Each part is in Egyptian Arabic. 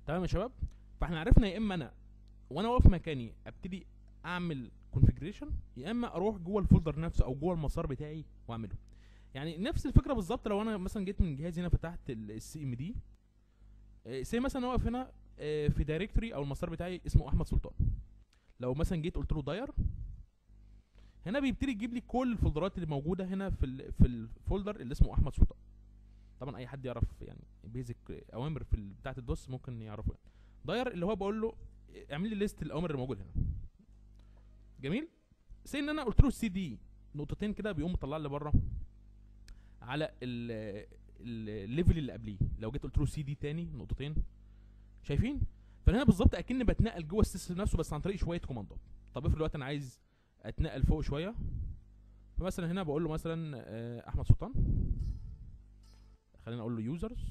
تمام يا شباب فاحنا عرفنا يا اما انا وانا واقف مكاني ابتدي اعمل كونفيجريشن يا اما اروح جوه الفولدر نفسه او جوه المسار بتاعي واعمله يعني نفس الفكره بالظبط لو انا مثلا جيت من جهازي هنا فتحت السي ام دي سي مثلا واقف هنا آه، في دايركتوري او المسار بتاعي اسمه احمد سلطان لو مثلا جيت قلت له داير هنا بيبتدي يجيب لي كل الفولدرات اللي موجوده هنا في ال في الفولدر اللي اسمه احمد سلطان طبعا اي حد يعرف يعني بيزك اوامر في ال- بتاعه الدوس ممكن يعرفه يعني. داير اللي هو بقول له اعمل لي ليست الاوامر اللي موجوده هنا جميل سي ان انا قلت له سي دي نقطتين كده بيقوم مطلع لي بره على ال- ال- الليفل اللي قبليه لو جيت قلت له سي دي تاني نقطتين شايفين فهنا بالظبط اكني بتنقل جوه السيستم نفسه بس عن طريق شويه كوماندات طب افرض دلوقتي انا عايز اتنقل فوق شويه فمثلا هنا بقول له مثلا آه، احمد سلطان خلينا اقول له يوزرز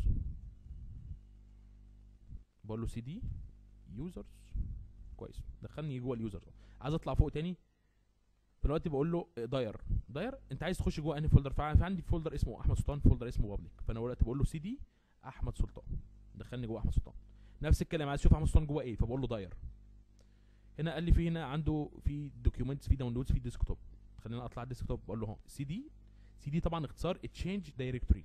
بقول له سي دي يوزرز كويس دخلني جوه اليوزرز عايز اطلع فوق تاني دلوقتي بقول له داير داير انت عايز تخش جوه انهي فولدر فع- فعندي فولدر اسمه احمد سلطان فولدر اسمه بابليك فانا دلوقتي بقول له سي دي احمد سلطان دخلني جوه احمد سلطان نفس الكلام عايز اشوف احمد سلطان جوه ايه فبقول له داير هنا قال لي في هنا عنده في دوكيومنتس في داونلودز في ديسكتوب خلينا اطلع الديسكتوب بقول له اهو سي دي سي دي طبعا اختصار تشينج دايركتوري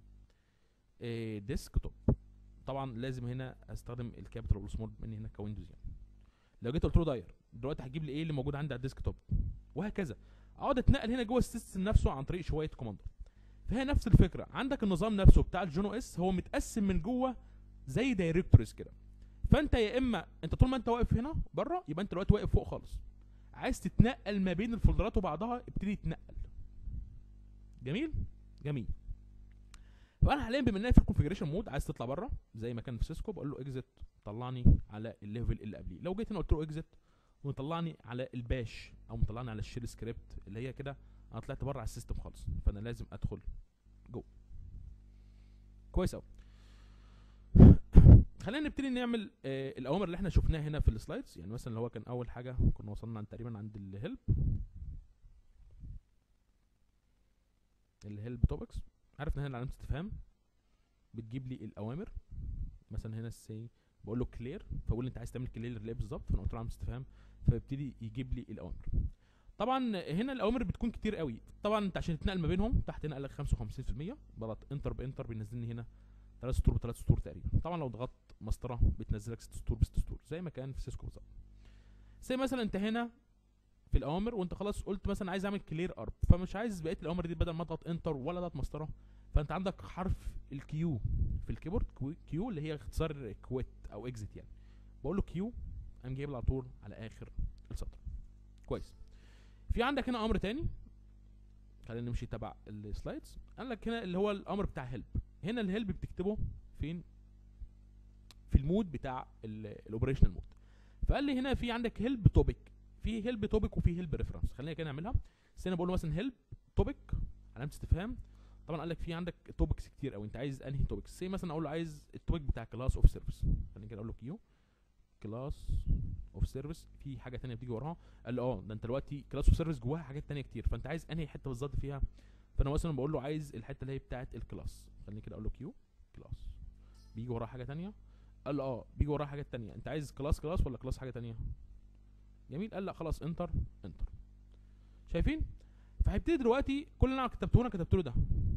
ديسكتوب طبعا لازم هنا استخدم الكابيتال والسمول بما اني هنا كويندوز يعني لو جيت قلت له داير دلوقتي هتجيب لي ايه اللي موجود عندي على الديسكتوب وهكذا اقعد اتنقل هنا جوه السيستم نفسه عن طريق شويه كوماندات فهي نفس الفكره عندك النظام نفسه بتاع الجون او اس هو متقسم من جوه زي دايركتوريز كده فانت يا اما انت طول ما انت واقف هنا بره يبقى انت دلوقتي واقف فوق خالص عايز تتنقل ما بين الفولدرات وبعضها ابتدي تتنقل جميل جميل فانا حاليا بما اني في الكونفيجريشن مود عايز تطلع بره زي ما كان في سيسكو بقول له اكزit طلعني على الليفل اللي قبليه لو جيت هنا قلت له اكزit ومطلعني على الباش او مطلعني على الشيل سكريبت اللي هي كده انا طلعت بره على السيستم خالص فانا لازم ادخل جوه كويس قوي خلينا نبتدي نعمل آه الاوامر اللي احنا شفناها هنا في السلايدز يعني مثلا اللي هو كان اول حاجه كنا وصلنا عند تقريبا عند الهيلب الهيلب توبكس عرفنا هنا علامه استفهام بتجيب لي الاوامر مثلا هنا السي بقول له كلير فبقول لي انت عايز تعمل كلير ليه بالظبط فانا قلت له علامه استفهام فيبتدي يجيب لي الاوامر طبعا هنا الاوامر بتكون كتير قوي طبعا انت عشان تتنقل ما بينهم تحت هنا قال لك 55% بضغط انتر بانتر بينزلني هنا ثلاث سطور بثلاث سطور تقريبا طبعا لو ضغطت مسطره بتنزلك ست سطور بست سطور زي ما كان في سيسكو بالظبط زي مثلا انت هنا في الاوامر وانت خلاص قلت مثلا عايز اعمل كلير ارب فمش عايز بقيه الاوامر دي بدل ما اضغط انتر ولا اضغط مسطره فانت عندك حرف الكيو في الكيبورد كوي- كيو اللي هي اختصار كويت او اكزيت يعني بقول له كيو قام جايب لي على طول على اخر السطر كويس في عندك هنا امر تاني خلينا نمشي تبع السلايدز قال لك هنا اللي هو الامر بتاع هيلب هنا الهيلب بتكتبه فين في المود بتاع الاوبريشنال مود فقال لي هنا في عندك هيلب توبيك في هيلب توبيك وفي هيلب ريفرنس خلينا كده نعملها بس انا بقول له مثلا هيلب توبيك علامه استفهام طبعا قال لك في عندك توبكس كتير قوي انت عايز انهي توبكس زي مثلا اقول له عايز التوبيك بتاع كلاس اوف سيرفيس خلينا كده اقول له كيو كلاس اوف سيرفيس في حاجه تانية بتيجي وراها قال لي اه ده انت دلوقتي كلاس اوف سيرفيس جواها حاجات تانية كتير فانت عايز انهي حته بالظبط فيها فانا مثلا بقول له عايز الحته اللي هي بتاعه الكلاس خليني كده اقول له كيو كلاس بيجي وراها حاجه تانية قال له اه بيجي وراها حاجات تانية انت عايز كلاس كلاس ولا كلاس حاجه تانية جميل قال لا خلاص انتر انتر شايفين فهيبتدي دلوقتي كل اللي انا كتبته هنا كتبت له ده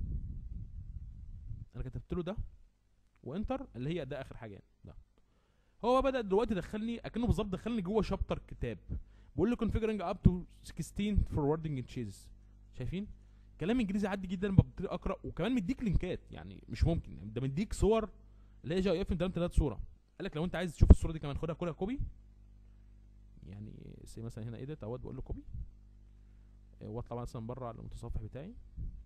انا كتبت له ده وانتر اللي هي ده اخر حاجه يعني ده هو بدا دلوقتي دخلني اكنه بالظبط دخلني جوه شابتر كتاب بيقول لي configuring up to 16 forwarding chains شايفين كلام انجليزي عادي جدا ببتدي اقرا وكمان مديك لينكات يعني مش ممكن يعني ده مديك صور اللي هي جي اف انت ثلاث صوره قال لك لو انت عايز تشوف الصوره دي كمان خدها كلها كوبي يعني زي مثلا هنا ايديت اهوت بقول له كوبي واطلع مثلا بره على المتصفح بتاعي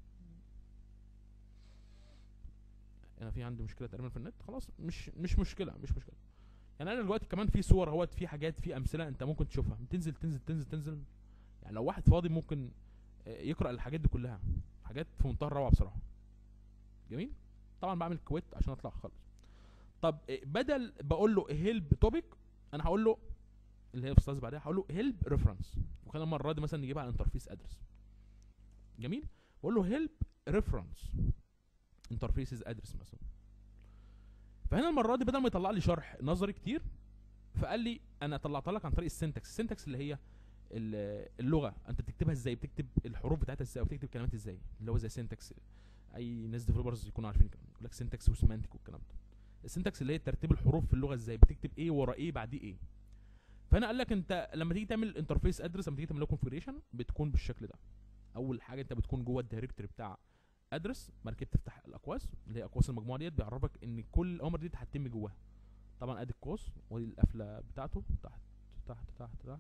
انا في عندي مشكله تقريبا في النت خلاص مش مش مشكله مش مشكله يعني انا دلوقتي كمان في صور اهوت في حاجات في امثله انت ممكن تشوفها تنزل تنزل تنزل تنزل يعني لو واحد فاضي ممكن آه، يقرا الحاجات دي كلها حاجات في منتهى الروعه بصراحه جميل طبعا بعمل كويت عشان اطلع خالص طب آه، بدل بقول له هيلب توبيك انا هقول له اللي هي في السلايدز بعدها هقول له هيلب ريفرنس وخلينا المره دي مثلا نجيبها على الانترفيس ادرس جميل بقول له هيلب ريفرنس انترفيسز ادرس مثلا فهنا المره دي بدل ما يطلع لي شرح نظري كتير فقال لي انا طلعت لك عن طريق السنتكس السنتكس اللي هي ال- اللغه انت بتكتبها ازاي بتكتب الحروف بتاعتها ازاي وبتكتب كلمات ازاي اللي هو زي سنتكس اي ناس ديفلوبرز يكونوا عارفين الكلام ده. يقول لك سنتكس وسيمانتيك والكلام ده السنتكس اللي هي ترتيب الحروف في اللغه ازاي بتكتب ايه ورا ايه بعديه ايه فانا قال لك انت لما تيجي تعمل انترفيس ادرس لما تيجي تعمل له كونفيجريشن بتكون بالشكل ده اول حاجه انت بتكون جوه الدايركتوري بتاع ادرس بعد كده بتفتح الاقواس اللي هي اقواس المجموعه ديت بيعرفك ان كل الاوامر دي هتتم جواها طبعا ادي القوس ودي القفله بتاعته تحت تحت تحت تحت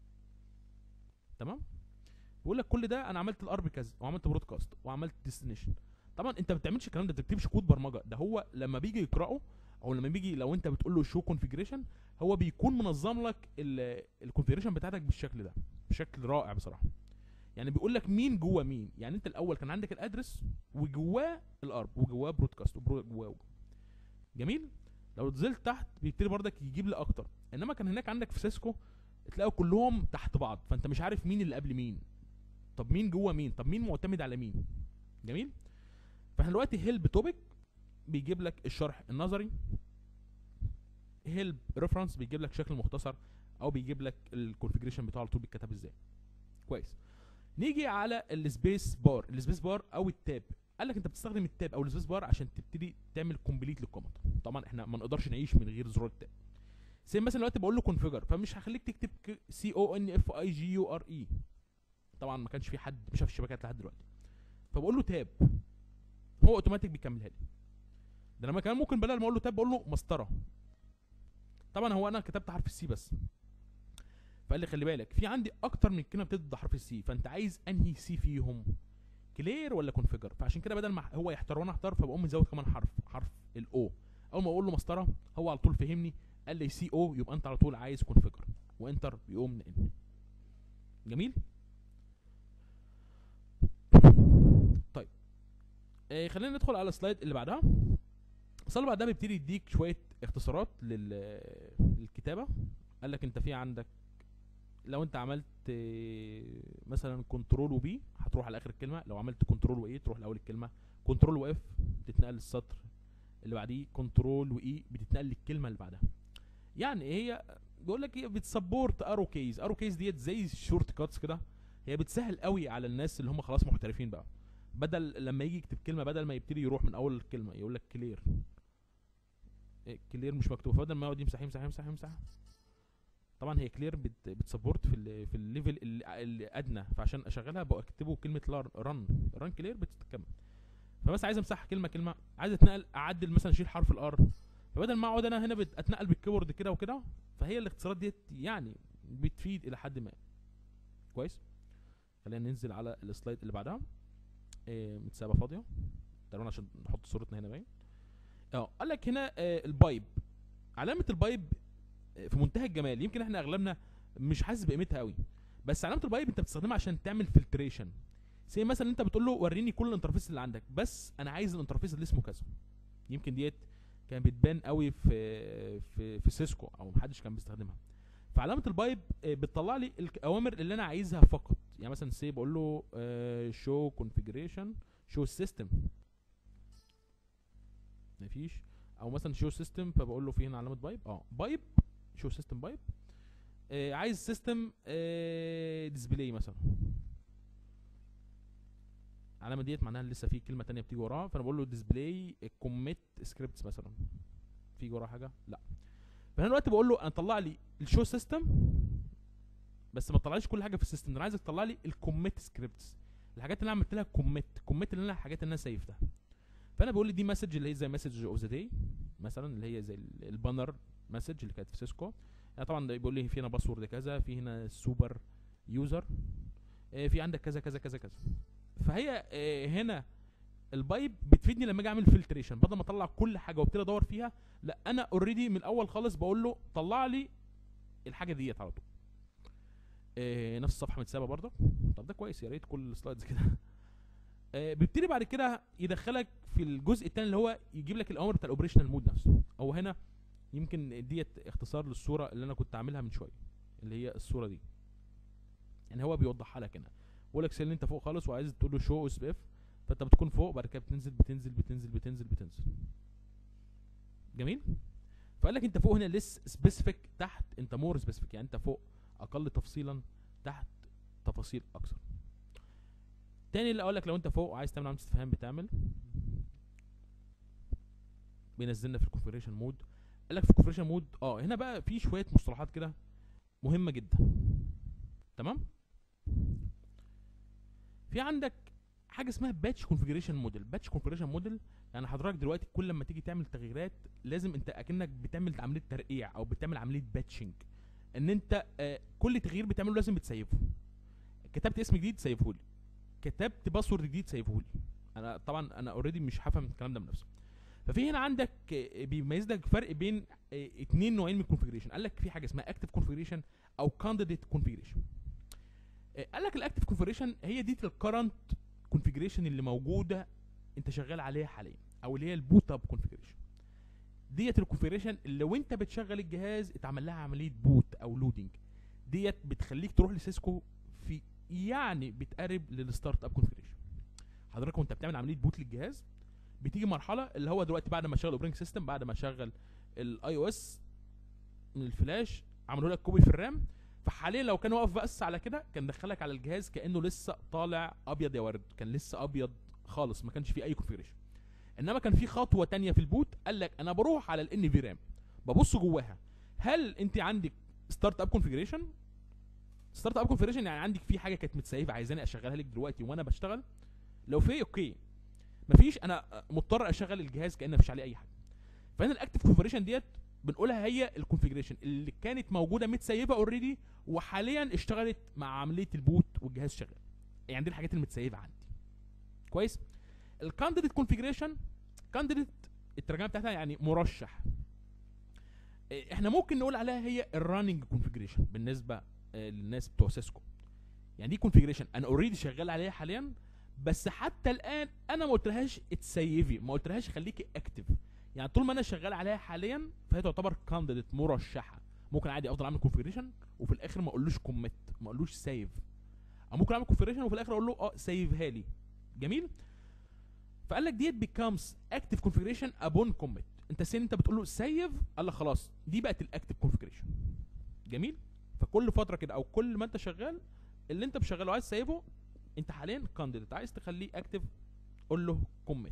تمام بيقول لك كل ده انا عملت الارب كذا وعملت برودكاست وعملت ديستنيشن طبعا انت ما بتعملش الكلام ده ما بتكتبش كود برمجه ده هو لما بيجي يقراه او لما بيجي لو انت بتقول له شو كونفيجريشن هو بيكون منظم لك الكونفيجريشن بتاعتك بالشكل ده بشكل رائع بصراحه يعني بيقول لك مين جوه مين يعني انت الاول كان عندك الادرس وجواه الارب وجواه برودكاست وجواه جميل لو نزلت تحت بيبتدي برضك يجيب لي اكتر انما كان هناك عندك في سيسكو تلاقوا كلهم تحت بعض فانت مش عارف مين اللي قبل مين طب مين جوه مين طب مين معتمد على مين جميل فاحنا دلوقتي هيلب توبيك بيجيب لك الشرح النظري هيلب ريفرنس بيجيب لك شكل مختصر او بيجيب لك الكونفيجريشن بتاعه على طول بيتكتب ازاي كويس نيجي على السبيس بار السبيس بار او التاب قال لك انت بتستخدم التاب او السبيس بار عشان تبتدي تعمل كومبليت للكوماند طبعا احنا ما نقدرش نعيش من غير زرار التاب زي مثلا دلوقتي بقول له كونفيجر فمش هخليك تكتب سي او ان اف اي جي يو ار اي طبعا ما كانش في حد مش في الشبكات لحد دلوقتي فبقول له تاب هو اوتوماتيك بيكملها لي ده لما كمان ممكن بدل ما اقول له تاب بقول له مسطره طبعا هو انا كتبت حرف السي بس فقال لي خلي بالك في عندي اكتر من كلمه بتبدا بحرف السي فانت عايز انهي سي فيهم كلير ولا كونفيجر فعشان كده بدل ما هو يحتار وانا احتار فبقوم مزود كمان حرف حرف الاو اول ما اقول له مسطره هو على طول فهمني قال لي سي او يبقى انت على طول عايز كونفيجر وانتر يقوم نقل جميل طيب آه خلينا ندخل على السلايد اللي بعدها السلايد اللي بعدها بيبتدي يديك شويه اختصارات لل... للكتابه قال لك انت في عندك لو انت عملت آه، مثلا كنترول وبي هتروح على اخر الكلمه لو عملت كنترول واي تروح لاول الكلمه كنترول واف بتتنقل للسطر اللي بعديه كنترول واي بتتنقل للكلمه اللي بعدها يعني هي بيقول لك هي بتسبورت ارو كيز ارو كيز ديت زي الشورت كاتس كده هي بتسهل قوي على الناس اللي هم خلاص محترفين بقى بدل لما يجي يكتب كلمه بدل ما يبتدي يروح من اول الكلمه يقول لك كلير كلير مش مكتوب فبدل ما يقعد يمسح يمسح يمسح يمسح طبعا هي كلير بت بتسبورت في ال في الليفل ال- الادنى فعشان اشغلها بقى اكتبه كلمه رن رن كلير بتتكمل فبس عايز امسح كلمه كلمه عايز اتنقل اعدل مثلا اشيل حرف الار فبدل ما اقعد انا هنا بت- اتنقل بالكيبورد كده وكده فهي الاختصارات ديت يعني بتفيد الى حد ما كويس خلينا ننزل على السلايد اللي بعدها إيه متسابه فاضيه تقريبا عشان نحط صورتنا هنا باين اه قال لك هنا آه البايب علامه البايب آه، في منتهى الجمال يمكن احنا اغلبنا مش حاسس بقيمتها قوي بس علامه البايب انت بتستخدمها عشان تعمل فلتريشن زي مثلا انت بتقول له وريني كل الانترفيس اللي عندك بس انا عايز الانترفيس اللي اسمه كذا يمكن ديت كان بتبان قوي في في في سيسكو او محدش كان بيستخدمها فعلامه البايب آه، بتطلع لي الاوامر اللي انا عايزها فقط يعني مثلا سي بقول له شو كونفيجريشن شو سيستم مفيش او مثلا شو سيستم فبقول له في هنا علامه بايب اه بايب شو سيستم بايب آه عايز سيستم ديسبلاي مثلا العلامه ديت معناها لسه في كلمه تانية بتيجي وراها فانا بقول له ديسبلاي كوميت سكريبتس مثلا في وراها حاجه لا فانا دلوقتي بقول له انا طلع لي الشو سيستم بس ما تطلعليش كل حاجه في السيستم انا عايزك تطلع لي الكوميت سكريبتس الحاجات اللي انا عملت لها كوميت كوميت اللي انا الحاجات اللي انا سيفتها فانا بقول لي دي مسج اللي هي زي مسج اوف ذا داي مثلا اللي هي زي ال- البانر مسج اللي كانت في سيسكو يعني طبعا ده بيقول لي في هنا باسورد كذا في هنا سوبر يوزر آه، في عندك كذا كذا كذا كذا فهي آه، هنا البايب بتفيدني لما اجي اعمل فلتريشن بدل ما اطلع كل حاجه وابتدي ادور فيها لا انا اوريدي من الاول خالص بقول له طلع لي الحاجه ديت على طول آه، نفس الصفحه متسابه برضه طب ده كويس يا ريت كل السلايدز كده آه، بيبتدي بعد كده يدخلك في الجزء الثاني اللي هو يجيب لك الاوامر بتاع الاوبريشنال مود نفسه او هنا يمكن ديت اختصار للصوره اللي انا كنت عاملها من شويه اللي هي الصوره دي يعني هو بيوضحها لك هنا بيقول لك سيل انت فوق خالص وعايز تقول له شو اس بي اف فانت بتكون فوق بعد كده بتنزل بتنزل بتنزل بتنزل بتنزل جميل فقال لك انت فوق هنا لس سبيسيفيك تحت انت مور سبيسيفيك يعني انت فوق اقل تفصيلا تحت تفاصيل اكثر تاني اللي اقول لك لو انت فوق وعايز تعمل علامه استفهام بتعمل بينزلنا في الكونفيجريشن مود قال لك في الكونفيجريشن مود اه هنا بقى في شويه مصطلحات كده مهمه جدا تمام في عندك حاجه اسمها باتش كونفيجريشن موديل باتش كونفيجريشن موديل يعني حضرتك دلوقتي كل لما تيجي تعمل تغييرات لازم انت اكنك بتعمل عمليه ترقيع او بتعمل عمليه باتشنج ان انت آه كل تغيير بتعمله لازم بتسيفه كتبت اسم جديد سيفه لي كتبت باسورد جديد سيفه لي انا طبعا انا اوريدي مش هفهم الكلام ده بنفسي ففي هنا عندك آه، بيميز لك فرق بين آه، اتنين نوعين من الكونفيجريشن قال لك في حاجه اسمها اكتف كونفيجريشن او كانديديت كونفيجريشن قال لك الاكتف كونفيجريشن هي دي الكرنت كونفيجريشن اللي موجوده انت شغال عليها حاليا او اللي هي البوت اب كونفيجريشن ديت الكونفيجريشن اللي وانت بتشغل الجهاز اتعمل لها عمليه بوت او لودنج ديت بتخليك تروح لسيسكو في يعني بتقرب للستارت اب كونفيجريشن حضرتك وانت بتعمل عمليه بوت للجهاز بتيجي مرحله اللي هو دلوقتي بعد ما شغل اوبرينج سيستم بعد ما شغل الاي او اس من الفلاش عملوا لك كوبي في الرام فحاليا لو كان واقف بس على كده كان دخلك على الجهاز كانه لسه طالع ابيض يا ورد كان لسه ابيض خالص ما كانش فيه اي كونفيجريشن انما كان في خطوه تانية في البوت قال لك انا بروح على الان في رام ببص جواها هل انت عندك ستارت اب كونفيجريشن ستارت اب كونفيجريشن يعني عندك في حاجه كانت متسيفه عايزاني اشغلها لك دلوقتي وانا بشتغل لو في اوكي مفيش انا مضطر اشغل الجهاز كان مفيش عليه اي حاجه فهنا الاكتف كونفيجريشن ديت بنقولها هي الكونفيجريشن اللي كانت موجوده متسيفه اوريدي وحاليا اشتغلت مع عمليه البوت والجهاز شغال يعني دي الحاجات المتسيفه عندي كويس الكانديديت كونفيجريشن كانديديت الترجمه بتاعتها يعني مرشح إيه، احنا ممكن نقول عليها هي الراننج كونفيجريشن بالنسبه آه، للناس بتوع سيسكو يعني دي كونفيجريشن انا اوريدي شغال عليها حاليا بس حتى الان انا ما قلتلهاش اتسيفي ما قلتلهاش خليكي اكتف يعني طول ما انا شغال عليها حاليا فهي تعتبر كانديديت مرشحه ممكن عادي افضل اعمل كونفيجريشن وفي الاخر ما اقولوش كوميت ما اقولوش سيف او ممكن اعمل كونفيجريشن وفي الاخر اقول له اه سيفها لي جميل فقال لك ديت بيكامز اكتف كونفيجريشن ابون كوميت انت سين انت بتقول له سيف قال لك خلاص دي بقت الاكتف كونفيجريشن جميل فكل فتره كده او كل ما انت شغال اللي انت مشغله عايز سيفه انت حاليا كانديديت عايز تخليه اكتف قول له كوميت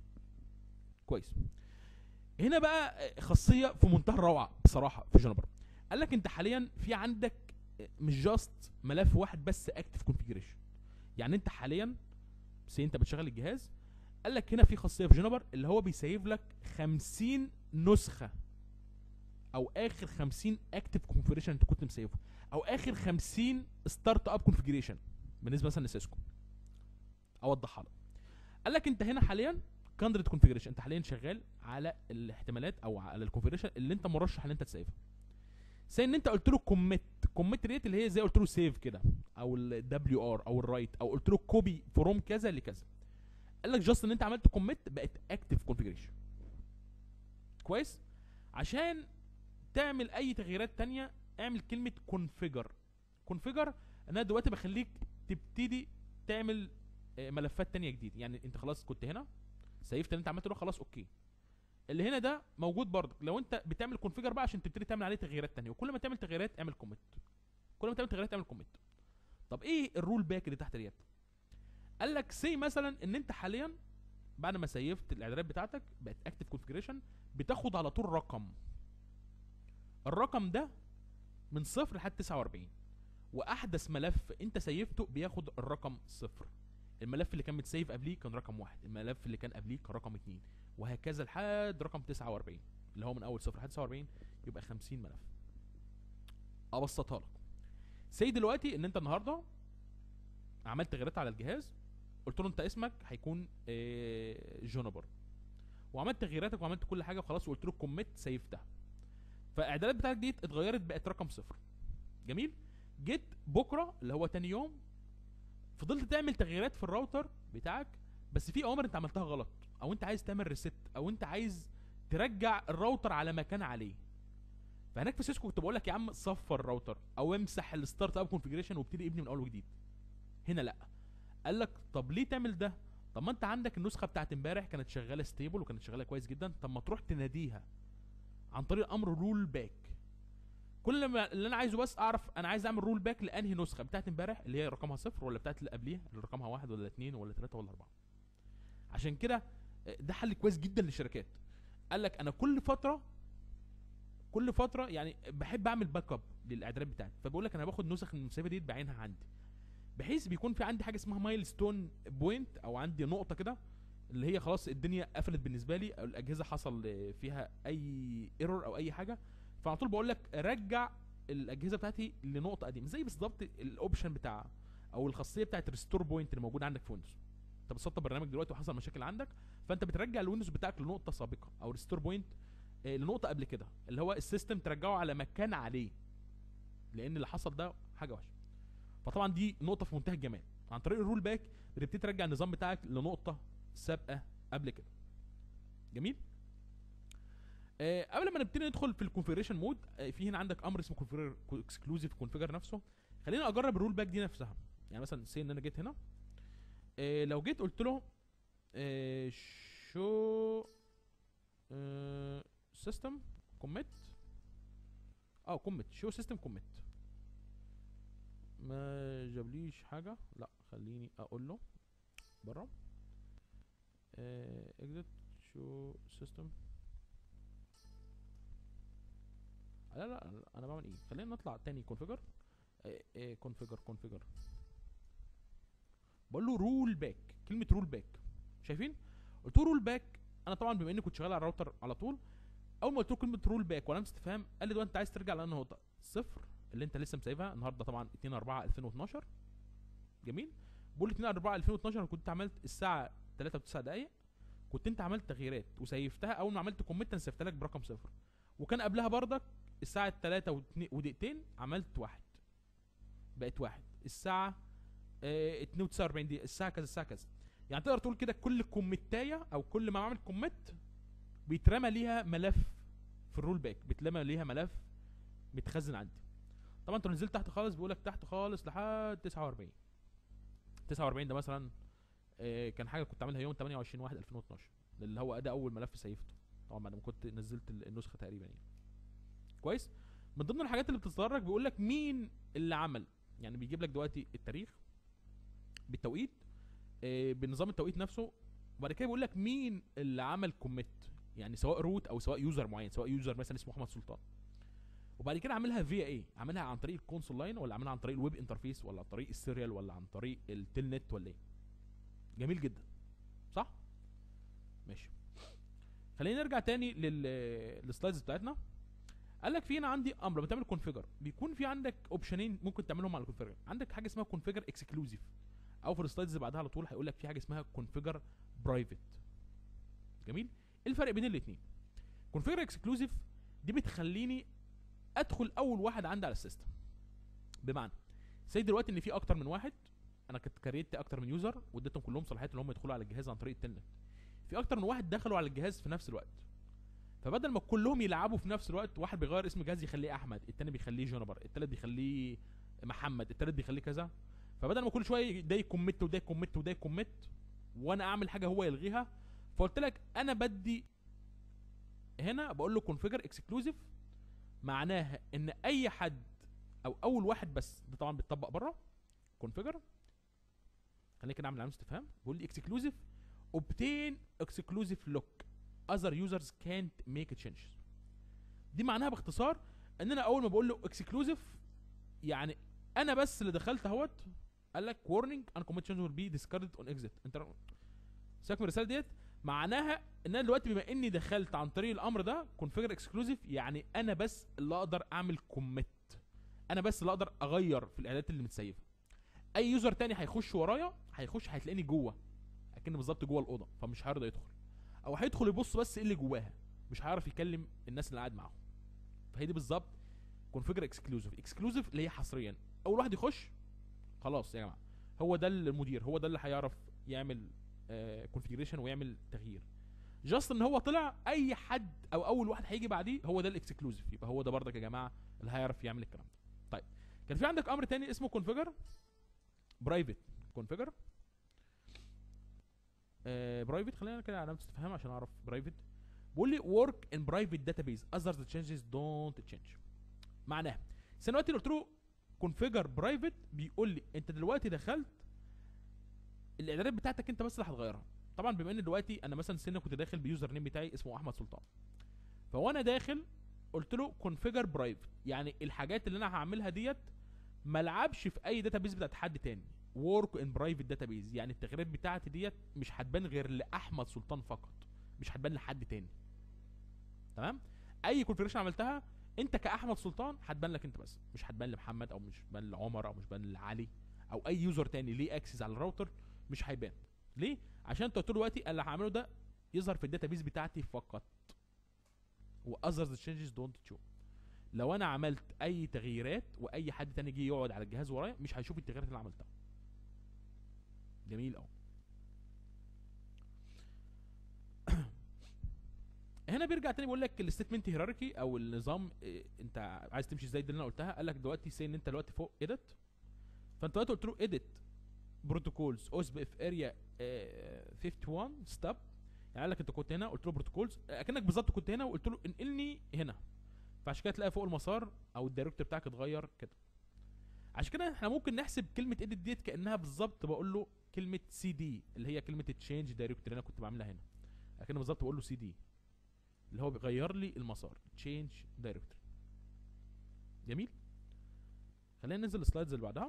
كويس هنا بقى خاصيه في منتهى الروعه بصراحه في جونبر قال لك انت حاليا في عندك مش جاست ملف واحد بس اكتف كونفيجريشن يعني انت حاليا سي انت بتشغل الجهاز قال لك هنا في خاصيه في جونبر اللي هو بيسيف لك 50 نسخه او اخر 50 اكتف كونفيجريشن انت كنت مسيفه او اخر 50 ستارت اب كونفيجريشن بالنسبه مثلا لسيسكو اوضحها لك قال لك انت هنا حاليا كانديديت كونفيجريشن انت حاليا شغال على الاحتمالات او على الكونفيجريشن اللي انت مرشح ان انت تسيفها زي ان انت قلت له كوميت كوميت ريت اللي هي زي قلت له سيف كده او الدبليو ار او الرايت او قلت له كوبي فروم كذا لكذا قال لك جاست ان انت عملت كوميت بقت اكتف كونفيجريشن كويس عشان تعمل اي تغييرات تانية اعمل كلمه كونفيجر كونفيجر انا دلوقتي بخليك تبتدي تعمل آه، ملفات تانية جديد يعني انت خلاص كنت هنا سيفت اللي انت عملته ده خلاص اوكي اللي هنا ده موجود برضك لو انت بتعمل كونفيجر بقى عشان تبتدي تعمل عليه تغييرات تانية وكل ما تعمل تغييرات اعمل كوميت كل ما تعمل تغييرات اعمل كوميت طب ايه الرول باك اللي تحت ديت قال لك سي مثلا ان انت حاليا بعد ما سيفت الاعدادات بتاعتك بقت اكتف كونفيجريشن بتاخد على طول رقم الرقم ده من صفر لحد 49 واحدث ملف انت سيفته بياخد الرقم صفر الملف اللي كان متسيف قبليه كان رقم واحد الملف اللي كان قبليه كان رقم اتنين وهكذا لحد رقم 49 اللي هو من اول صفر لحد 49 يبقى 50 ملف ابسطها لك سي دلوقتي ان انت النهارده عملت تغييرات على الجهاز قلت له انت اسمك هيكون آه، جونبر وعملت تغييراتك وعملت كل حاجه وخلاص وقلت له كوميت سيفتها فالاعدادات بتاعتك دي اتغيرت بقت رقم صفر جميل جيت بكره اللي هو تاني يوم فضلت تعمل تغييرات في الراوتر بتاعك بس في اوامر انت عملتها غلط او انت عايز تعمل ريست او انت عايز ترجع الراوتر على مكان عليه فهناك في سيسكو كنت بقول لك يا عم صفر الراوتر او امسح الستارت اب كونفيجريشن وابتدي ابني من اول وجديد هنا لا قال لك طب ليه تعمل ده طب ما انت عندك النسخه بتاعت امبارح كانت شغاله ستيبل وكانت شغاله كويس جدا طب ما تروح تناديها عن طريق امر رول باك كل ما اللي انا عايزه بس اعرف انا عايز اعمل رول باك لانهي نسخه بتاعت امبارح اللي هي رقمها صفر ولا بتاعت اللي قبليها اللي رقمها واحد ولا اتنين ولا تلاته ولا اربعه عشان كده آه، ده حل كويس جدا للشركات قال لك انا كل فتره كل فتره يعني بحب اعمل باك اب للاعدادات بتاعتي فبقول لك انا باخد نسخ من المسافه دي بعينها عندي بحيث بيكون في عندي حاجه اسمها مايل ستون بوينت او عندي نقطه كده اللي هي خلاص الدنيا قفلت بالنسبه لي او الاجهزه حصل آه، فيها اي ايرور او اي حاجه فعلى طول بقول لك رجع الاجهزه بتاعتي لنقطه قديمه زي بالظبط الاوبشن بتاع او الخاصيه بتاعت ريستور بوينت اللي موجوده عندك في ويندوز انت بتسطب برنامج دلوقتي وحصل مشاكل عندك فانت بترجع الويندوز بتاعك لنقطه سابقه او ريستور بوينت لنقطه قبل كده اللي هو السيستم ترجعه على مكان عليه لان اللي حصل ده حاجه وحشه فطبعا دي نقطه في منتهى الجمال عن طريق الرول باك بتبتدي ترجع النظام بتاعك لنقطه سابقه قبل كده جميل آه قبل ما نبتدي ندخل في الكونفيجريشن مود آه في هنا عندك امر اسمه كونفيجر اكسكلوزيف كونفيجر نفسه خلينا اجرب الرول باك دي نفسها يعني مثلا سي ان انا جيت هنا آه لو جيت قلت له آه شو سيستم كوميت اه كوميت شو سيستم كوميت ما جابليش حاجه لا خليني اقول له بره اكزت شو سيستم لا لا لا، انا بعمل ايه خلينا نطلع تاني كونفيجر كونفيجر كونفيجر بقول له رول باك كلمه رول باك شايفين قلت له رول باك انا طبعا بما اني كنت شغال على الراوتر على طول اول ما قلت له كلمه رول باك وعلامه استفهام قال لي دلوقتي انت عايز ترجع لانه نقطه صفر اللي انت لسه مسايبها النهارده طبعا 2 4 2012 جميل بقول 2 4 2012 انا كنت عملت الساعه 3 و9 دقائق كنت انت عملت تغييرات وسيفتها اول ما عملت كوميت انا سيفتها لك برقم صفر وكان قبلها بردك الساعه 3 ودقيقتين عملت واحد بقت واحد الساعه اه 42 دقيقه الساعه كذا الساعه كذا يعني تقدر تقول كده كل كوميتايه او كل ما اعمل كوميت بيترمى ليها ملف في الرول باك بيترمى ليها ملف متخزن عندي طبعا انت لو نزلت تحت خالص بيقول لك تحت خالص لحد 49 49 ده مثلا آه، كان حاجه كنت عاملها يوم 28 1 2012 اللي هو ده اول ملف سيفته طبعا بعد ما كنت نزلت ال- النسخه تقريبا يعني كويس من ضمن الحاجات اللي بتظهر لك بيقول لك مين اللي عمل يعني بيجيب لك دلوقتي التاريخ بالتوقيت آه، بنظام التوقيت نفسه وبعد كده بيقول لك مين اللي عمل كوميت يعني سواء روت او سواء يوزر معين سواء يوزر مثلا اسمه محمد سلطان وبعد كده عاملها فيا ايه عاملها عن طريق الكونسول لاين ولا عاملها عن طريق الويب انترفيس ولا عن طريق السيريال ولا عن طريق التيل نت ولا ايه جميل جدا صح ماشي خلينا نرجع تاني لل للسلايدز بتاعتنا قال لك في هنا عندي امر لما تعمل كونفيجر بيكون في عندك اوبشنين ممكن تعملهم على الكونفيجر عندك حاجه اسمها كونفيجر اكسكلوزيف او في السلايدز اللي بعدها على طول هيقول لك في حاجه اسمها كونفيجر برايفت جميل ايه الفرق بين الاثنين كونفيجر اكسكلوزيف دي بتخليني ادخل اول واحد عندي على السيستم بمعنى زي دلوقتي ان في اكتر من واحد انا كنت كريت اكتر من يوزر واديتهم كلهم صلاحيات ان هم يدخلوا على الجهاز عن طريق التلنت في اكتر من واحد دخلوا على الجهاز في نفس الوقت فبدل ما كلهم يلعبوا في نفس الوقت واحد بيغير اسم الجهاز يخليه احمد التاني بيخليه جونبر التالت بيخليه محمد التالت بيخليه كذا فبدل ما كل شويه ده يكمت وده يكمت وده يكمت وانا اعمل حاجه هو يلغيها فقلت لك انا بدي هنا بقول له كونفيجر اكسكلوزيف معناها ان اي حد او اول واحد بس ده طبعا بيتطبق بره كونفيجر خلينا كده نعمل علامه استفهام بيقول لي اكسكلوزيف obtain exclusive lock other users can't make changes دي معناها باختصار ان انا اول ما بقول له اكسكلوزيف يعني انا بس اللي دخلت اهوت قال لك warning uncommit change will be discarded on exit انت سيبك من الرساله ديت معناها ان انا دلوقتي بما اني دخلت عن طريق الامر ده كونفيجر اكسكلوزيف يعني انا بس اللي اقدر اعمل كوميت انا بس اللي اقدر اغير في الاعدادات اللي متسيفه اي يوزر تاني هيخش ورايا هيخش هتلاقيني جوه اكن بالظبط جوه الاوضه فمش هيرضى يدخل او هيدخل يبص بس ايه اللي جواها مش هيعرف يكلم الناس اللي قاعد معاهم فهي دي بالظبط كونفيجر اكسكلوزيف اكسكلوزيف اللي هي حصريا اول واحد يخش خلاص يا جماعه هو ده المدير هو ده اللي هيعرف يعمل كونفيجريشن ويعمل تغيير جاست ان هو طلع اي حد او اول واحد هيجي بعديه هو ده الاكسكلوزيف يبقى هو ده برضك يا جماعه اللي هيعرف يعمل الكلام ده طيب كان في عندك امر تاني اسمه كونفيجر برايفت كونفيجر برايفت خلينا كده علامه استفهام عشان اعرف برايفت بيقول لي work in private database other changes don't change معناها بس انا دلوقتي قلت له configure private بيقول لي انت دلوقتي دخلت الاعدادات بتاعتك انت بس اللي هتغيرها طبعا بما ان دلوقتي انا مثلا سنه كنت داخل بيوزر نيم بتاعي اسمه احمد سلطان فوانا داخل قلت له configure private يعني الحاجات اللي انا هعملها ديت ما العبش في اي داتابيز بتاعت حد تاني work in private database يعني التغييرات بتاعتي ديت مش هتبان غير لاحمد سلطان فقط مش هتبان لحد تاني تمام اي كونفيجريشن عملتها انت كاحمد سلطان هتبان لك انت بس مش هتبان لمحمد او مش هتبان لعمر او مش هتبان لعلي او اي يوزر تاني ليه اكسس على الراوتر مش هيبان ليه عشان انت قلت له دلوقتي اللي هعمله ده يظهر في الداتابيز بتاعتي فقط واذرز تشينجز دونت شو لو انا عملت اي تغييرات واي حد تاني جه يقعد على الجهاز ورايا مش هيشوف التغييرات اللي أنا عملتها جميل قوي هنا بيرجع تاني بيقول لك الستمنت هيراركي او النظام إيه، انت عايز تمشي ازاي ده اللي انا قلتها قال لك دلوقتي سي ان انت دلوقتي فوق اديت فانت دلوقتي قلت له اديت بروتوكولز اوس بي اف اريا 51 ستاب يعني قال لك انت كنت هنا قلت له بروتوكولز اكنك بالظبط كنت هنا وقلت له انقلني هنا فعشان كده تلاقي فوق المسار او الدايركتور بتاعك اتغير كده عشان كده احنا ممكن نحسب كلمه اديت ديت كانها بالظبط بقول له كلمه سي دي اللي هي كلمه تشينج دايركتور اللي انا كنت بعملها هنا لكن بالظبط بقول له سي دي اللي هو بيغير لي المسار تشينج دايركتوري جميل خلينا ننزل السلايدز اللي بعدها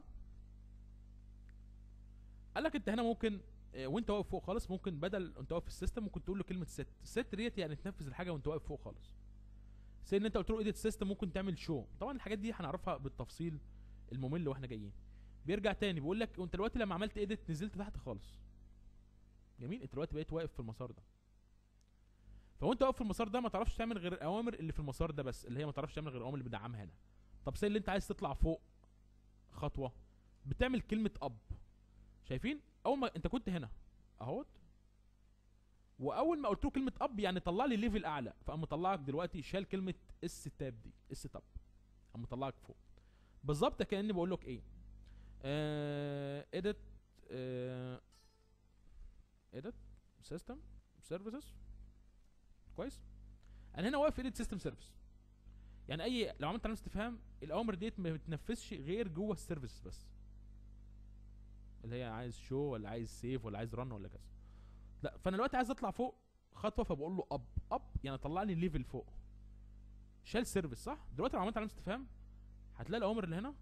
قال لك انت هنا ممكن اه، وانت واقف فوق خالص ممكن بدل انت واقف في السيستم ممكن تقول له كلمه ست ست ديت يعني تنفذ الحاجه وانت واقف فوق خالص سي ان انت قلت له ايديت سيستم ممكن تعمل شو طبعا الحاجات دي هنعرفها بالتفصيل الممل واحنا جايين بيرجع تاني بيقول لك وانت دلوقتي لما عملت ايديت نزلت تحت خالص جميل انت دلوقتي بقيت واقف في المسار ده فوانت واقف في المسار ده ما تعرفش تعمل غير الاوامر اللي في المسار ده بس اللي هي ما تعرفش تعمل غير الاوامر اللي بدعمها هنا طب سي اللي انت عايز تطلع فوق خطوه بتعمل كلمه اب شايفين اول ما انت كنت هنا اهوت واول ما قلت له كلمه اب يعني طلع لي ليفل اعلى فقام مطلعك دلوقتي شال كلمه اس تاب دي اس تاب قام مطلعك فوق بالظبط كاني بقول لك ايه اديت اديت سيستم سيرفيسز كويس انا هنا واقف اديت سيستم سيرفيس يعني اي لو عملت علامه استفهام الاوامر ديت ما بتنفذش غير جوه السيرفيس بس اللي هي عايز شو ولا عايز سيف ولا عايز رن ولا كذا لا فانا دلوقتي عايز اطلع فوق خطوه فبقول له اب اب يعني طلع لي ليفل فوق شال سيرفيس صح دلوقتي لو عملت علامه استفهام هتلاقي الاوامر اللي هنا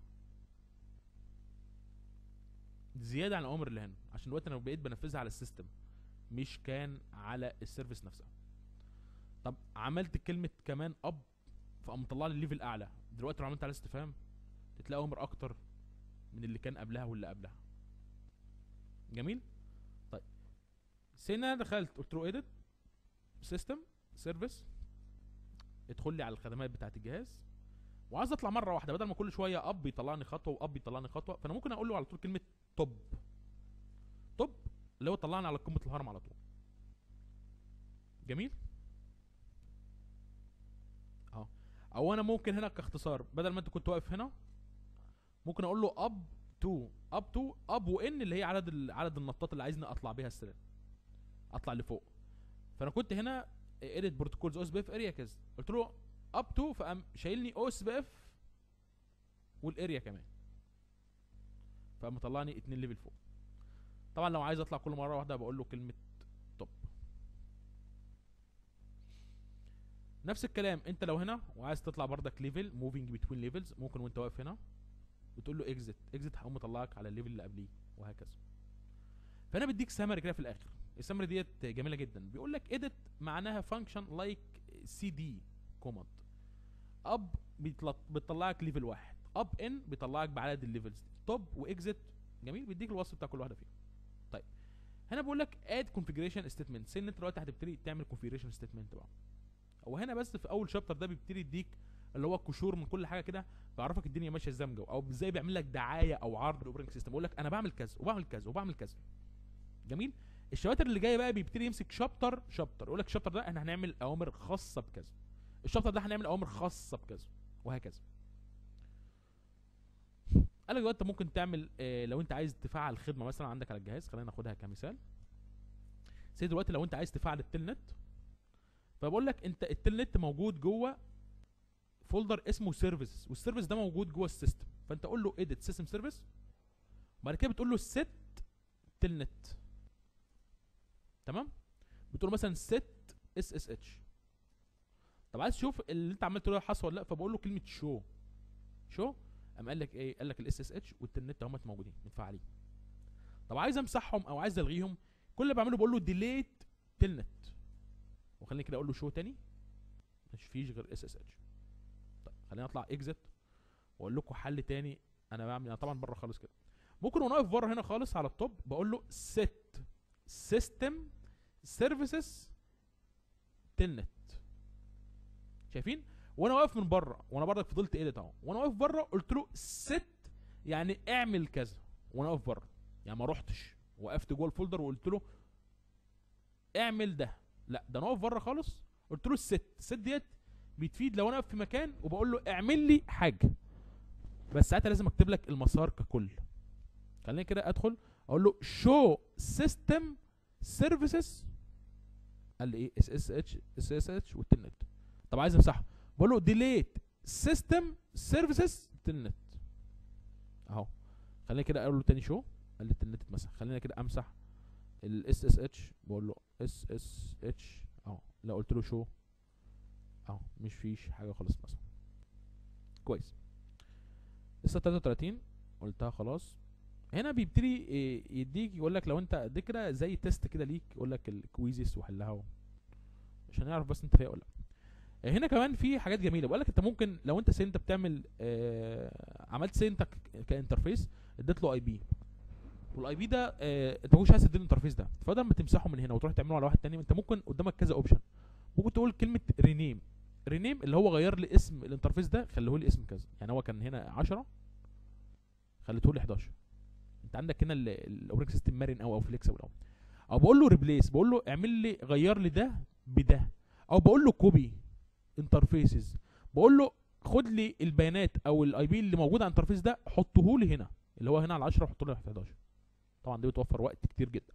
زياده عن الاوامر اللي هنا عشان دلوقتي انا بقيت بنفذها على السيستم مش كان على السيرفيس نفسها طب عملت كلمه كمان اب فقام مطلع لي الليفل اعلى دلوقتي لو عملت على استفهام تلاقي اوامر اكتر من اللي كان قبلها واللي قبلها جميل طيب سينا دخلت قلت له اديت سيستم سيرفيس ادخل لي على الخدمات بتاعه الجهاز وعايز اطلع مره واحده بدل ما كل شويه اب يطلعني خطوه واب يطلعني خطوه فانا ممكن اقول له على طول كلمه توب توب اللي هو طلعني على قمه الهرم على طول جميل اه او انا ممكن هنا كاختصار بدل ما انت كنت واقف هنا ممكن اقول له اب تو اب تو اب وان اللي هي عدد ال- عدد النطات اللي عايزني اطلع بيها السلم اطلع لفوق فانا كنت هنا اديت بروتوكولز اوس بي اف اريا كذا قلت له اب تو فقام شايلني اوس بي اف والاريا كمان فقام مطلعني اتنين ليفل فوق طبعا لو عايز اطلع كل مره واحده بقول له كلمه توب نفس الكلام انت لو هنا وعايز تطلع بردك ليفل موفينج بتوين ليفلز ممكن وانت واقف هنا وتقول له اكزit اكزit هقوم مطلعك على الليفل اللي قبليه وهكذا فانا بديك سمري كده في الاخر السمري ديت جميله جدا بيقول لك edit معناها فانكشن لايك سي دي كوماند اب بتطلعك ليفل واحد اب ان بيطلعك بعدد الليفلز توب واكزit جميل بيديك الوصف بتاع كل واحده فيهم طيب هنا بقول لك اد كونفيجريشن ستيتمنت سن انت دلوقتي هتبتدي تعمل كونفيجريشن ستيتمنت بقى هو هنا بس في اول شابتر ده بيبتدي يديك اللي هو الكشور من كل حاجه كده بيعرفك الدنيا ماشيه ازاي من جوه او ازاي بيعمل لك دعايه او عرض الاوبريتنج سيستم يقول لك انا بعمل كذا وبعمل كذا وبعمل كذا جميل الشباتر اللي جايه بقى بيبتدي يمسك شابتر شابتر يقول لك الشابتر ده احنا هنعمل اوامر خاصه بكذا الشابتر ده هنعمل اوامر خاصه بكذا وهكذا قال لك دلوقتي انت ممكن تعمل اه لو انت عايز تفعل خدمه مثلا عندك على الجهاز خلينا ناخدها كمثال سي دلوقتي لو انت عايز تفعل التلنت فبقول لك انت التلنت موجود جوه فولدر اسمه سيرفيسز والسيرفيس ده موجود جوه السيستم فانت قول له اديت سيستم سيرفيس وبعد كده بتقول له set تلنت تمام بتقول له مثلا set ssh طب عايز تشوف اللي انت عملته ده حصل ولا لا فبقول له كلمه شو شو قام قال لك ايه قال لك الاس اس اتش والتلنت هم موجودين متفاعلين طب عايز امسحهم او عايز الغيهم كل اللي بعمله بقول له ديليت تلنت وخليني كده اقول له شو تاني مش فيش غير اس اس اتش طب خليني اطلع اكزت واقول لكم حل تاني انا بعمل انا طبعا بره خالص كده ممكن وانا واقف بره هنا خالص على التوب بقول له set system services تلنت شايفين وانا واقف من بره وانا برضك فضلت ايديت اهو وانا واقف بره قلت له set يعني اعمل كذا وانا واقف بره يعني ما رحتش وقفت جوه الفولدر وقلت له اعمل ده لا ده انا واقف بره خالص قلت له الست الست ديت بتفيد لو انا واقف في مكان وبقول له اعمل لي حاجه بس ساعتها لازم اكتب لك المسار ككل خليني كده ادخل اقول له شو سيستم سيرفيسز قال لي ايه اس اس اتش اس اس اتش والتلنت طب عايز امسحه بقول له ديليت سيستم سيرفيسز تلنت اهو خليني كده اقول له تاني شو قال لي التلنت اتمسح خلينا كده امسح الاس اس اتش بقول له اس اس اتش اهو لا قلت له شو اهو مش فيش حاجه خالص مثلا كويس لسه 33 قلتها خلاص هنا بيبتدي إيه، يديك يقول لك لو انت دي كده زي تيست كده ليك يقول لك الكويزز وحلها و- عشان نعرف بس انت فيها ولا لا هنا كمان في حاجات جميله بقول لك انت ممكن لو انت سي انت بتعمل آه عملت سي انت ك- كانترفيس اديت له اي بي والاي بي ده آه انت مش عايز تدي الانترفيس ده فبدل ما تمسحه من هنا وتروح تعمله على واحد تاني انت ممكن قدامك كذا اوبشن ممكن تقول كلمه رينيم رينيم اللي هو غير لي اسم الانترفيس ده خليه لي اسم كذا يعني هو كان هنا 10 خليته لي 11 انت عندك هنا الاوبريتنج سيستم مرن او او فليكسبل او او بقول له ريبليس بقول له اعمل لي غير لي ده بده او بقول له كوبي انترفيسز بقول له خد لي البيانات او الاي بي اللي موجود على الانترفيس ده حطه لي هنا اللي هو هنا على 10 وحطه لي على 11 طبعا دي بتوفر وقت كتير جدا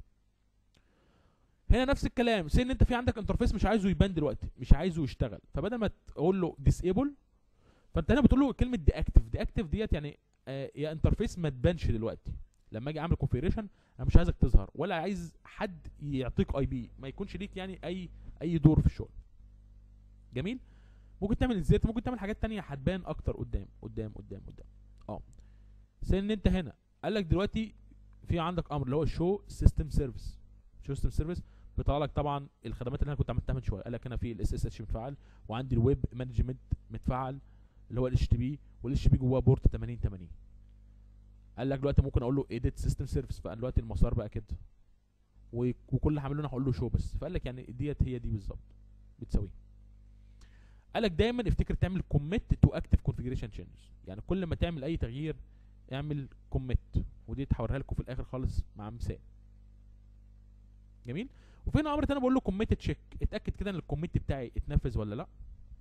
هنا نفس الكلام سي ان انت في عندك انترفيس مش عايزه يبان دلوقتي مش عايزه يشتغل فبدل ما تقول له ديسيبل فانت هنا بتقول له كلمه دي اكتف دي اكتف ديت يعني آه يا انترفيس ما تبانش دلوقتي لما اجي اعمل كونفيجريشن انا مش عايزك تظهر ولا عايز حد يعطيك اي بي ما يكونش ليك يعني اي اي دور في الشغل جميل ممكن تعمل ازاي ممكن تعمل حاجات تانية هتبان اكتر قدام قدام قدام قدام اه سي ان انت هنا قال لك دلوقتي في عندك امر اللي هو شو سيستم سيرفيس شو سيستم سيرفيس بيطلع لك طبعا الخدمات اللي انا كنت عملتها من شويه قال لك هنا في الاس اس اتش متفعل وعندي الويب مانجمنت متفعل اللي هو الاتش تي بي والاتش تي بي جواه بورت 8080 قال لك دلوقتي ممكن اقول له ايديت سيستم سيرفيس فقال دلوقتي المسار بقى كده و- وكل اللي هعمله انا هقول له شو بس فقال لك يعني ديت هي دي بالظبط بتساويه قال لك دايما افتكر تعمل كوميت تو اكتف كونفيجريشن تشينجز يعني كل ما تعمل اي تغيير اعمل كوميت ودي هوريها لكم في الاخر خالص مع مثال جميل وفي هنا امر تاني بقول له كوميت تشيك اتاكد كده ان الكوميت بتاعي اتنفذ ولا لا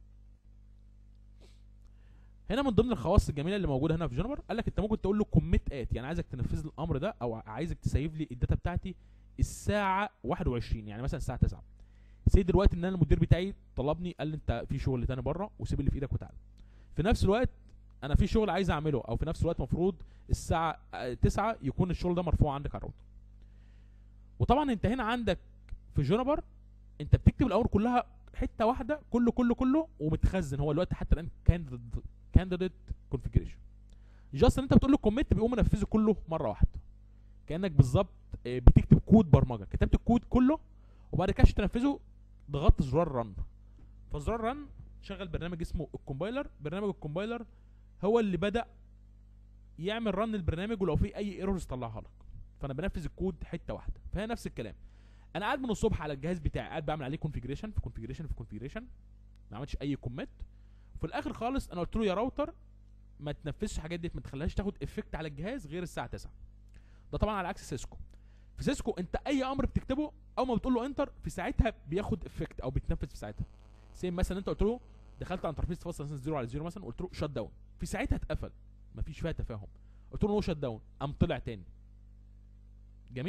هنا من ضمن الخواص الجميله اللي موجوده هنا في جونبر قال لك انت ممكن تقول له كوميت ات يعني عايزك تنفذ لي الامر ده او عايزك تسيف لي الداتا بتاعتي الساعه 21 يعني مثلا الساعه 9 سي دلوقتي ان انا المدير بتاعي طلبني قال لي انت في شغل تاني بره وسيب اللي في ايدك وتعالى في نفس الوقت انا في شغل عايز اعمله او في نفس الوقت المفروض الساعه آه، 9 يكون الشغل ده مرفوع عندك على الراوتر وطبعا انت هنا عندك في جونبر انت بتكتب الاوامر كلها حته واحده كله كله كله ومتخزن هو الوقت حتى الان كانديديت كانديديت كونفيجريشن جاست ان انت بتقول له كوميت بيقوم منفذه كله مره واحده كانك بالظبط آه، بتكتب كود برمجه كتبت الكود كله وبعد كده عشان تنفذه ضغطت زرار رن فزرار رن شغل برنامج اسمه الكومبايلر برنامج الكومبايلر هو اللي بدا يعمل رن البرنامج ولو في اي ايرورز طلعها لك فانا بنفذ الكود حته واحده فهي نفس الكلام انا قاعد من الصبح على الجهاز بتاعي قاعد بعمل عليه كونفيجريشن في كونفيجريشن في كونفيجريشن ما عملتش اي كوميت وفي الاخر خالص انا قلت له يا راوتر ما تنفذش الحاجات دي ما تخليهاش تاخد افكت على الجهاز غير الساعه 9 ده طبعا على عكس سيسكو في سيسكو انت اي امر بتكتبه اول ما بتقول له انتر في ساعتها بياخد افكت او بيتنفذ في ساعتها زي مثلا انت قلت له دخلت على انترفيس فاصل مثلا 0 على 0 مثلا قلت له شات داون في ساعتها اتقفل مفيش فيها تفاهم قلت له نو شات داون قام طلع تاني جميل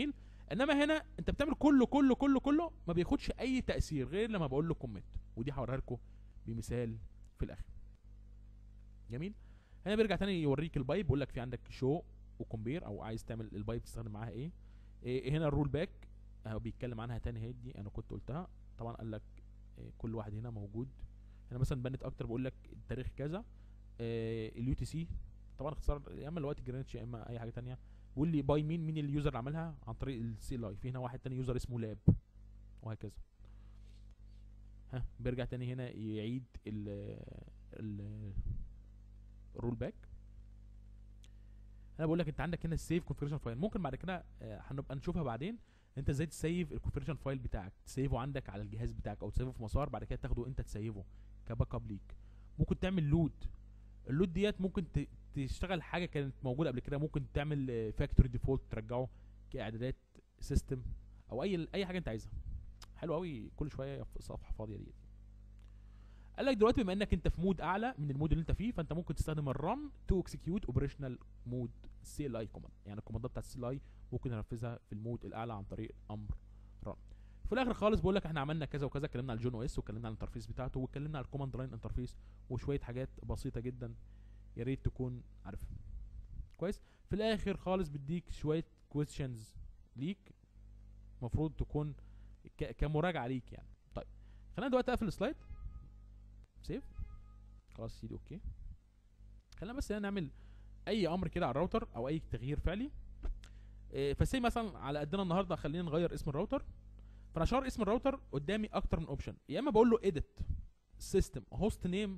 انما هنا انت بتعمل كله كله كله كله ما بياخدش اي تاثير غير لما بقول له كوميت ودي هوريها لكم بمثال في الاخر جميل هنا بيرجع تاني يوريك البايب بيقول لك في عندك شو وكومبير او عايز تعمل البايب تستخدم معاها ايه, إيه هنا الرول باك اهو بيتكلم عنها تاني هي دي انا كنت قلتها طبعا قال لك إيه كل واحد هنا موجود هنا مثلا بنت اكتر بقول لك التاريخ كذا إيه اليو تي سي طبعا اختصار يا اما الوقت جرينتش يا اما اي حاجه تانية بيقول لي باي مين مين اليوزر اللي عملها عن طريق السي ال اي في هنا واحد تاني يوزر اسمه لاب وهكذا ها بيرجع تاني هنا يعيد ال ال الرول باك انا بقول لك انت عندك هنا السيف كونفيجريشن فايل ممكن بعد كده آه، هنبقى نشوفها بعدين انت ازاي تسيف الكونفيجريشن فايل بتاعك تسيفه عندك على الجهاز بتاعك او تسيفه في مسار بعد كده تاخده انت تسيفه كباك اب ليك ممكن تعمل لود اللود ديت ممكن ت- تشتغل حاجه كانت موجوده قبل كده ممكن تعمل فاكتوري ديفولت ترجعه كاعدادات سيستم او اي اي حاجه انت عايزها حلو قوي كل شويه في صفحه فاضيه ديت قال لك دلوقتي بما انك انت في مود اعلى من المود اللي انت فيه فانت ممكن تستخدم الرام تو اكسكيوت اوبريشنال مود سي ال اي كوماند يعني الكوماندات بتاعت السي ال اي ممكن تنفذها في المود الاعلى عن طريق امر رام في الاخر خالص بقول لك احنا عملنا كذا وكذا اتكلمنا على الجون او اس واتكلمنا على الانترفيس بتاعته واتكلمنا على الكوماند لاين انترفيس وشويه حاجات بسيطه جدا يا ريت تكون عارفها كويس في الاخر خالص بديك شويه كويستشنز ليك المفروض تكون ك- كمراجعه ليك يعني طيب خلينا دلوقتي اقفل السلايد سيف خلاص سيدي اوكي خلينا بس هنا نعمل اي امر كده على الراوتر او اي تغيير فعلي إيه، فسي مثلا على قدنا النهارده خلينا نغير اسم الراوتر فانا شار اسم الراوتر قدامي اكتر من اوبشن يا اما بقول له edit system host name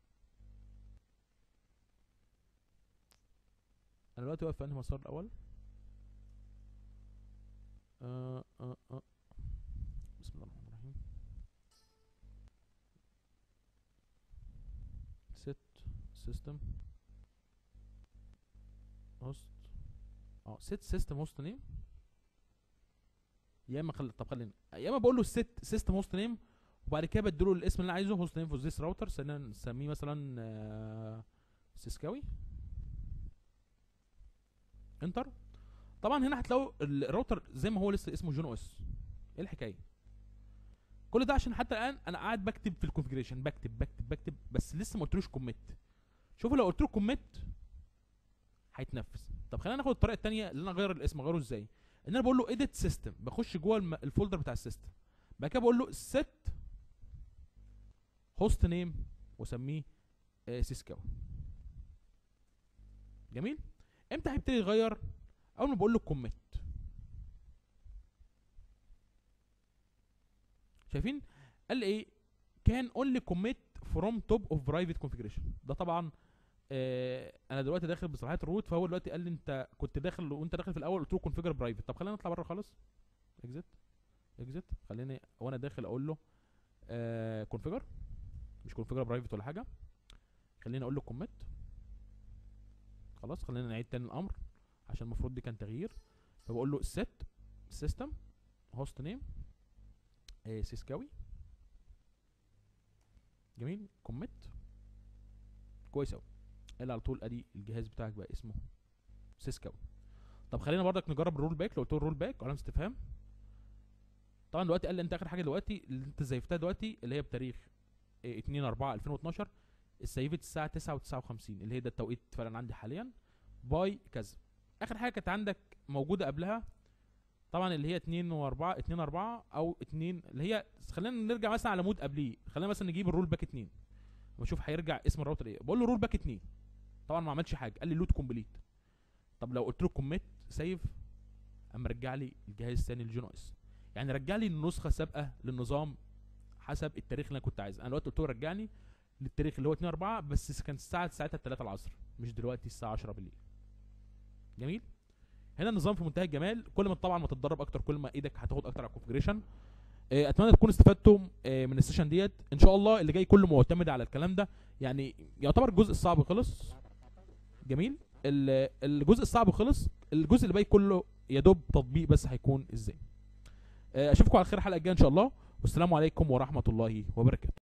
انا دلوقتي واقف في انهي مسار الاول آه آه آه. بسم الله الرحمن الرحيم set system host اه set system host name يا اما خل... طب خلينا يا اما بقول له set system host name وبعد كده بديله الاسم اللي انا عايزه host name for this router سنة نسميه مثلا آه، سيسكاوي انتر طبعا هنا هتلاقوا الراوتر زي ما هو لسه اسمه جون او اس ايه الحكايه كل ده عشان حتى الان انا قاعد بكتب في الكونفجريشن بكتب بكتب بكتب بس لسه ما قلتلوش كوميت شوفوا لو قلت له كوميت هيتنفذ طب خلينا ناخد الطريقه الثانيه اللي انا اغير الاسم اغيره ازاي ان انا بقول له edit سيستم بخش جوه الم- الفولدر بتاع السيستم بعد كده بقول له set host name واسميه آه، سيسكاو جميل امتى هيبتدي يغير اول ما بقول له كوميت شايفين قال لي ايه كان اونلي كوميت فروم توب اوف برايفت كونفيجريشن ده طبعا آه انا دلوقتي داخل بصلاحيات الروت فهو دلوقتي قال لي انت كنت داخل وانت داخل في الاول قلت له كونفيجر برايفت طب خلينا نطلع بره خالص اكزيت اكزيت خليني وانا داخل اقول له آه كونفيجر مش كونفيجر برايفت ولا حاجه خليني اقول له كوميت خلاص خلينا نعيد تاني الامر عشان المفروض دي كان تغيير فبقول له set system host name آه سيسكاوي جميل كوميت كويس قوي قال على طول ادي الجهاز بتاعك بقى اسمه سيسكاوي طب خلينا برضك نجرب الرول باك لو قلت له رول باك علامه استفهام طبعا دلوقتي قال لي انت اخر حاجه دلوقتي اللي انت زيفتها دلوقتي اللي هي بتاريخ آه، 2 4 2012 اتسيفت الساعه 9 و59 اللي هي ده التوقيت فعلا عندي حاليا باي كذا اخر حاجه كانت عندك موجوده قبلها طبعا اللي هي 2 و4 2 4 او 2 اللي هي خلينا نرجع مثلا على مود قبليه خلينا مثلا نجيب الرول باك 2 ونشوف هيرجع اسم الراوتر ايه بقول له رول باك 2 طبعا ما عملش حاجه قال لي لود كومبليت طب لو قلت له كوميت سيف قام رجع لي الجهاز الثاني الجون اس يعني رجع لي النسخه سابقه للنظام حسب التاريخ اللي انا كنت عايزه انا دلوقتي قلت له رجعني للتاريخ اللي هو 2 4 بس كان الساعه ساعتها 3 العصر مش دلوقتي الساعه 10 بالليل جميل هنا النظام في منتهى الجمال كل ما طبعا ما تتدرب اكتر كل ما ايدك هتاخد اكتر على الكونفجريشن آه، اتمنى تكونوا استفدتوا آه، من السيشن ديت ان شاء الله اللي جاي كله معتمد على الكلام ده يعني يعتبر الجزء الصعب خلص جميل ال- الجزء الصعب خلص الجزء اللي باقي كله يا دوب تطبيق بس هيكون ازاي آه، اشوفكم على خير الحلقه الجايه ان شاء الله والسلام عليكم ورحمه الله وبركاته